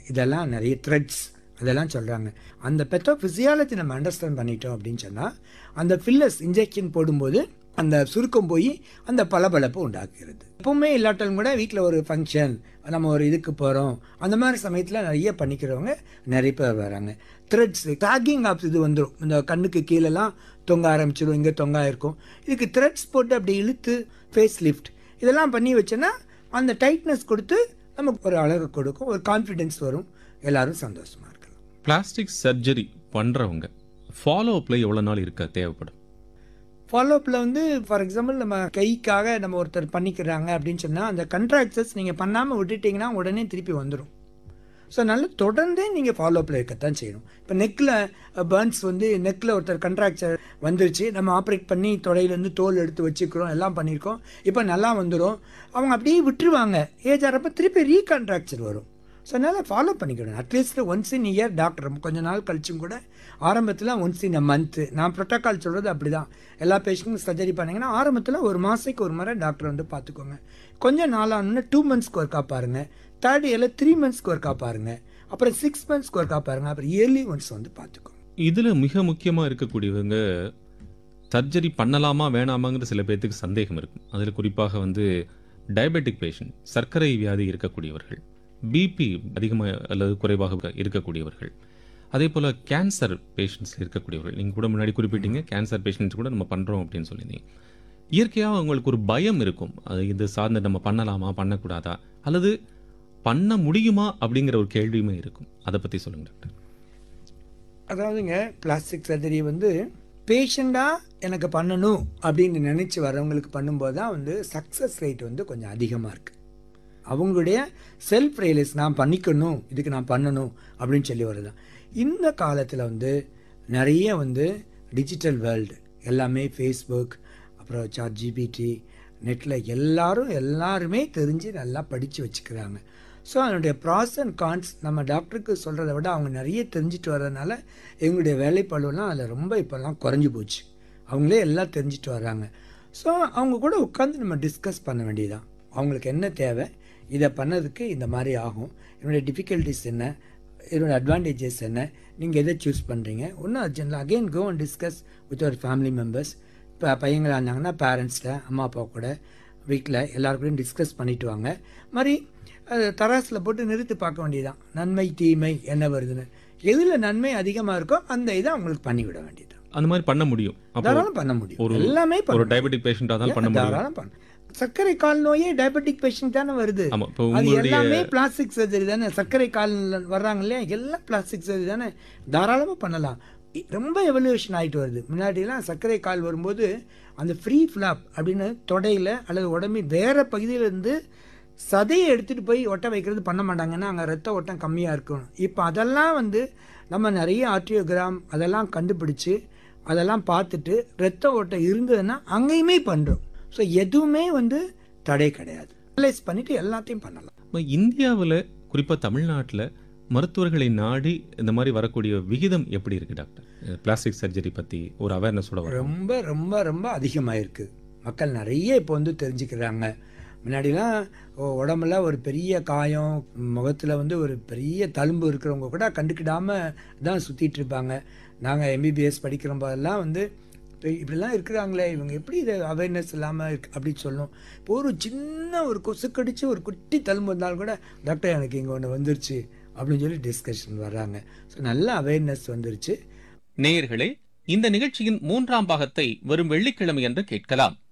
இதெல்லாம் நிறைய த்ரெட்ஸ் அதெல்லாம் சொல்கிறாங்க அந்த பெத்தோ ஃபிசியாலஜி நம்ம அண்டர்ஸ்டாண்ட் பண்ணிட்டோம் அப்படின்னு சொன்னால் அந்த ஃபில்லர்ஸ் இன்ஜெக்ஷன் போடும்போது அந்த சுருக்கம் போய் அந்த பளபளப்பு உண்டாக்குகிறது எப்பவுமே இல்லாட்டாலும் கூட வீட்டில் ஒரு ஃபங்க்ஷன் நம்ம ஒரு இதுக்கு போகிறோம் அந்த மாதிரி சமயத்தில் நிறைய பண்ணிக்கிறவங்க நிறைய பேர் வராங்க த்ரெட்ஸ் டாகிங் ஆப்ஸ் இது வந்துடும் இந்த கண்ணுக்கு கீழெல்லாம் தொங்க ஆரம்பிச்சிடும் இங்கே தொங்க இருக்கும் இதுக்கு த்ரெட்ஸ் போட்டு அப்படி இழுத்து ஃபேஸ் லிஃப்ட் இதெல்லாம் பண்ணி வச்சோன்னா அந்த டைட்னஸ் கொடுத்து நமக்கு ஒரு அழகு கொடுக்கும் ஒரு கான்ஃபிடென்ஸ் வரும் எல்லாரும் சந்தோஷமாக இருக்கலாம் பிளாஸ்டிக் சர்ஜரி பண்றவங்க ஃபாலோ அப்ல எவ்வளவு நாள் இருக்க தேவைப்படும் ஃபாலோஅப்பில் வந்து ஃபார் எக்ஸாம்பிள் நம்ம கைக்காக நம்ம ஒருத்தர் பண்ணிக்கிறாங்க அப்படின்னு சொன்னால் அந்த கண்ட்ராக்சர்ஸ் நீங்கள் பண்ணாமல் விட்டுட்டிங்கன்னா உடனே திருப்பி வந்துடும் ஸோ நல்லா தொடர்ந்தே நீங்கள் ஃபாலோஅப்பில் இருக்கத்தான் செய்யணும் இப்போ நெக்கில் பர்ன்ஸ் வந்து நெக்கில் ஒருத்தர் கண்ட்ராக்சர் வந்துருச்சு நம்ம ஆப்ரேட் பண்ணி தொடையிலேருந்து தோல் எடுத்து வச்சுக்கிறோம் எல்லாம் பண்ணியிருக்கோம் இப்போ நல்லா வந்துடும் அவங்க அப்படியே விட்டுருவாங்க ஏஜ் ஆகிறப்ப திருப்பி ரீகண்ட்ராக்சர் வரும் ஸோ அதனால் ஃபாலோ பண்ணிக்கணும் at least once in year doctor கொஞ்ச நாள் கழிச்சும் கூட ஆரம்பத்தில் ஒன்ஸ் இன் அ மந்த்து நான் ப்ரோட்டோக்கால் சொல்கிறது அப்படி தான் எல்லா பேஷண்ட்டும் சர்ஜரி பண்ணீங்கன்னா ஆரம்பத்தில் ஒரு மாதத்துக்கு ஒரு முறை டாக்டர் வந்து பார்த்துக்கோங்க கொஞ்சம் நாளானு டூ மந்த்ஸ்க்கு ஒர்க்கா பாருங்க தேர்ட் இயரில் த்ரீ மந்த்ஸ்க்கு ஒர்க்கா பாருங்க அப்புறம் சிக்ஸ் மந்த்ஸ்க்கு ஒர்க்கா பாருங்க அப்புறம் இயர்லி ஒன்ஸ் வந்து பார்த்துக்கோங்க இதுல மிக முக்கியமா இருக்கக்கூடியவங்க சர்ஜரி பண்ணலாமா வேணாமாங்கிற சில பேர்த்துக்கு சந்தேகம் இருக்கும் அதுல குறிப்பாக வந்து டயபெட்டிக் பேஷண்ட் சர்க்கரை வியாதி இருக்கக்கூடியவர்கள் பிபி அதிகமாக அல்லது குறைவாக இருக்கக்கூடியவர்கள் அதே போல் கேன்சர் பேஷண்ட்ஸ் இருக்கக்கூடியவர்கள் நீங்கள் கூட முன்னாடி குறிப்பிட்டீங்க கேன்சர் பேஷண்ட்ஸ் கூட நம்ம பண்ணுறோம் அப்படின்னு சொல்லியிருந்தீங்க இயற்கையாக அவங்களுக்கு ஒரு பயம் இருக்கும் அது இது சார்ந்து நம்ம பண்ணலாமா பண்ணக்கூடாதா அல்லது பண்ண முடியுமா அப்படிங்கிற ஒரு கேள்வியுமே இருக்கும் அதை பற்றி சொல்லுங்க டாக்டர் அதாவதுங்க பிளாஸ்டிக் சர்ஜரி வந்து பேஷண்டாக எனக்கு பண்ணணும் அப்படின்னு நினச்சி வரவங்களுக்கு பண்ணும்போது தான் வந்து சக்ஸஸ் ரேட் வந்து கொஞ்சம் அதிகமாக இருக்குது அவங்களுடைய செல்ஃப் ரியலைஸ் நான் பண்ணிக்கணும் இதுக்கு நான் பண்ணணும் அப்படின்னு சொல்லி வருதான் இந்த காலத்தில் வந்து நிறைய வந்து டிஜிட்டல் வேர்ல்டு எல்லாமே ஃபேஸ்புக் அப்புறம் சாட் ஜிபிடி நெட்டில் எல்லாரும் எல்லாருமே தெரிஞ்சு நல்லா படித்து வச்சுக்கிறாங்க ஸோ அதனுடைய ப்ராஸ் அண்ட் கான்ஸ் நம்ம டாக்டருக்கு சொல்கிறத விட அவங்க நிறைய தெரிஞ்சுட்டு வர்றதுனால எங்களுடைய வேலைப்பழுவெல்லாம் அதில் ரொம்ப இப்போல்லாம் குறைஞ்சி போச்சு அவங்களே எல்லாம் தெரிஞ்சுட்டு வர்றாங்க ஸோ அவங்க கூட உட்காந்து நம்ம டிஸ்கஸ் பண்ண வேண்டியதுதான் அவங்களுக்கு என்ன தேவை இதை பண்ணதுக்கு இந்த மாதிரி ஆகும் என்னுடைய டிஃபிகல்ட்டிஸ் என்ன இதோட அட்வான்டேஜஸ் என்ன நீங்கள் எதை சூஸ் பண்ணுறீங்க ஒன்றும் urgent again go and discuss with ஒரு ஃபேமிலி மெம்பர்ஸ் இப்போ பையங்களாக இருந்தாங்கன்னா பேரண்ட்ஸ்கிட்ட அம்மா அப்பா கூட வீட்டில் எல்லாருக்கூடையும் டிஸ்கஸ் பண்ணிட்டு வாங்க மாதிரி அது தராசில் போட்டு நிறுத்தி பார்க்க வேண்டியதுதான் நன்மை தீமை என்ன வருதுன்னு எதில் நன்மை அதிகமாக இருக்கோ அந்த இதை அவங்களுக்கு பண்ணிவிட வேண்டியது அந்த மாதிரி பண்ண முடியும் அப்போ தாராளம் பண்ண முடியும் ஒரு எல்லாமே பண்ண ஒரு டயபெட்டிக் பேஷண்டாக தான் பண்ண முடியும் தாராளம் பண்ண சர்க்கரை கால் நோயே டயபெட்டிக் பேஷண்ட் தானே வருது ஆமா இப்போ அது உங்களுடைய எல்லாமே பிளாஸ்டிக் சர்ஜரி தானே சர்க்கரை கால் வர்றாங்க இல்லையா எல்லாம் பிளாஸ்டிக் சர்ஜரி தானே தாராளமாக பண்ணலாம் இ- ரொம்ப எவல்யூஷன் ஆகிட்டு வருது முன்னாடிலாம் சர்க்கரை கால் வரும்போது அந்த ஃப்ரீ ஃப்ளாப் அப்படின்னு தொடையில் அல்லது உடம்பு வேற பகுதியிலேருந்து சதையை எடுத்துகிட்டு போய் ஒட்ட வைக்கிறது பண்ண மாட்டாங்கன்னா அங்கே ரத்த ஓட்டம் கம்மியாக இருக்கணும் இப்போ அதெல்லாம் வந்து நம்ம நிறைய ஆர்டியோகிராம் அதெல்லாம் கண்டுபிடிச்சு அதெல்லாம் பார்த்துட்டு ரத்த ஓட்டம் இருந்ததுன்னா அங்கேயுமே பண்ணுறோம் ஸோ எதுவுமே வந்து தடை கிடையாது அனலைஸ் பண்ணிட்டு எல்லாத்தையும் பண்ணலாம் இப்போ இந்தியாவில் குறிப்பாக தமிழ்நாட்டில் மருத்துவர்களை நாடி இந்த மாதிரி வரக்கூடிய விகிதம் எப்படி இருக்கு டாக்டர் பிளாஸ்டிக் சர்ஜரி பற்றி ஒரு அவேர்னஸோட வரும் ரொம்ப ரொம்ப ரொம்ப அதிகமாக இருக்குது மக்கள் நிறைய இப்போ வந்து தெரிஞ்சுக்கிறாங்க முன்னாடிலாம் ஒ- உடம்புல ஒரு பெரிய காயம் முகத்தில் வந்து ஒரு பெரிய தழும்பு இருக்கிறவங்க கூட கண்டுக்கிடாமல் தான் சுற்றிட்டு இருப்பாங்க நாங்கள் எம்பிபிஎஸ் படிக்கிற போதெல்லாம் வந்து இப்ப இப்படிலாம் இருக்கிறாங்களே இவங்க எப்படி இதை அவேர்னஸ் இல்லாமல் இருக்கு அப்படின்னு சொல்லணும் இப்போ ஒரு சின்ன ஒரு கொசு கடிச்சு ஒரு குட்டி தழும்பு வந்தாலும் கூட டாக்டர் எனக்கு இங்கே ஒன்று வந்துருச்சு அப்படின்னு சொல்லி டிஸ்கஷன் வர்றாங்க ஸோ நல்ல அவேர்னஸ் வந்துருச்சு நேயர்களே இந்த நிகழ்ச்சியின் மூன்றாம் பாகத்தை வரும் வெள்ளிக்கிழமை என்று கேட்கலாம்